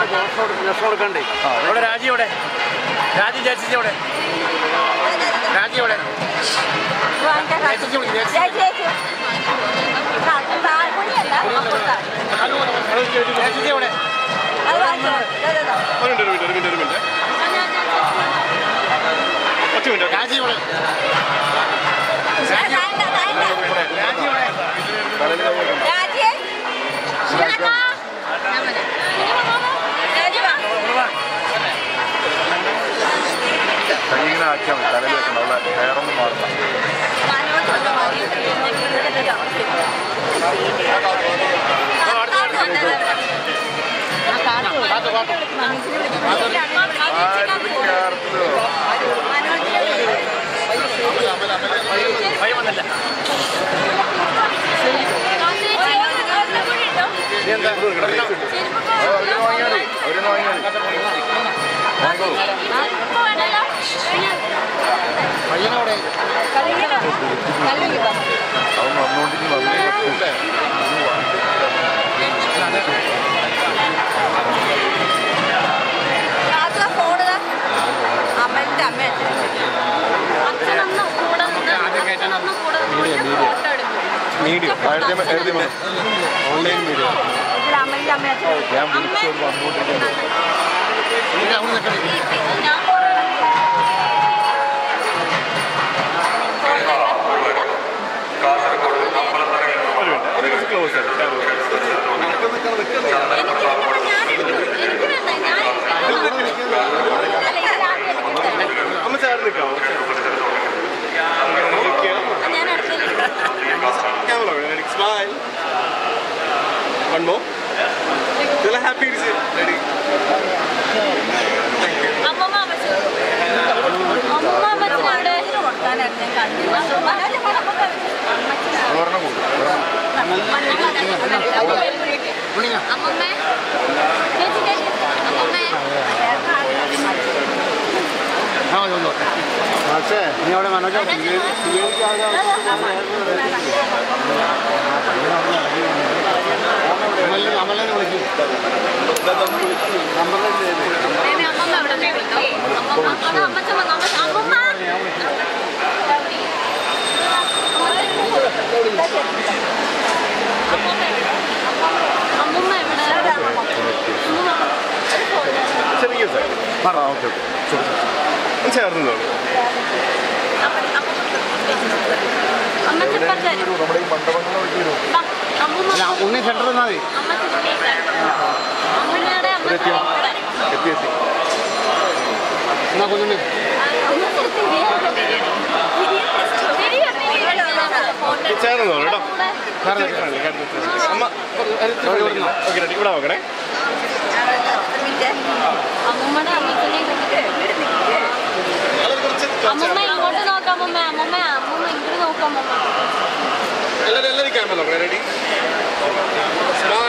ലക്ഷം കൊടുക്കണ്ടേ ഇവിടെ രാജി ഇവിടെ രാജി ചേച്ചി ഇവിടെ രാജി ഇവിടെ ചേച്ചി ഇവിടെ ഒരു മിനിറ്റ് ഒരു മിനിറ്റ് ഒരു മിനിറ്റ് ഒരു മിനിറ്റ് ഒറ്റ മിനിറ്റ് രാജി ഇവിടെ രാജി ഇവിടെ ഇങ്ങനെ ആക്കിയാൽ മതി തലയിൽ വെക്കണം അവിടെ ഹെയറൊന്നും മാറണം ഭയം വന്നില്ല അവര് വാങ്ങിയാൽ അവര് വാങ്ങിയാൽ അവൻ വന്നുകൊണ്ടിരിക്കും വന്നേ അമ്മന്റെ അമ്മ അച്ഛനൊന്നും കൂടെ നിന്ന് അച്ഛനൊന്നും കൂടെ നിന്ന് ഫോട്ടോ എടുക്കും മീഡിയ ആയിരത്തി അമ്മ- എഴുതി മതി. ഓൺലൈൻ മീഡിയ ഇതിൽ അമ്മന്റെ അമ്മ അച്ഛൻ ഞാൻ വിളിച്ചോട് വന്നുകൊണ്ടിരിക്കുന്നു ഞാൻ ഫോട്ടോ ഒരു മിനിറ്റ് അത് ക്ലോസ് ആയിട്ട് അമ്മ ചേർന്ന് നിൽക്കാമോ ക്യാമറ സ്മൈൽ വൺ മോ ഇതെല്ലാം ഹാപ്പി റെഡി അമ്മമ്മ അമ്മച്ചി അമ്മ അമ്മച്ചൻ അവിടെ കൊടുക്കാനായിരുന്നു ഞാൻ കണ്ടു ഒരെണ്ണം കൂടി അമ്മമ്മേ ചേച്ചി ചേച്ചി അമ്മമ്മേ പക്ഷേ നീ അവിടെ മനോജ അമലിനെ വിളിക്കും നമ്പറിലേക്ക് മേമി അമ്മമ്മ അവിടെ മേമിട്ടോ അമ്മമ്മ അത് അമ്മച്ചൻ വന്നു അമ്മ അമ്മമ്മ അമ്മമ്മ എവിടെ ചെറിയ സാർ ആ ഓക്കെ ഓക്കെ ചേർന്ന് നോളൂ അമ്മച്ചൻ പറ്റേ നമ്മുടെ ഈ മണ്ഡപങ്ങളെ വഴി വരും അമ്മമ്മ ഉണ്ണി സെൻറ്റർ നിന്നാൽ മതി അമ്മയുടെ അമ്മ എത്തി എത്തി എന്നാ കുഞ്ഞുണ്ണി ചേർന്ന് നോളൂ കേട്ടോ അമ്മ ഓക്കെ റെഡി ഇവിടെ നോക്കണേ അമ്മമ്മയുടെ അമ്മച്ചനെ അത് കുറച്ച് അമ്മമ്മ ഇങ്ങോട്ട് നോക്കാം അമ്മമ്മ അമ്മമ്മ അമ്മമ്മ ഇങ്ങോട്ട് നോക്കാം അമ്മമ്മ എല്ലാവരും എല്ലാവരും ക്യാമറ നോക്കണേ റെഡി സ്മൈൽ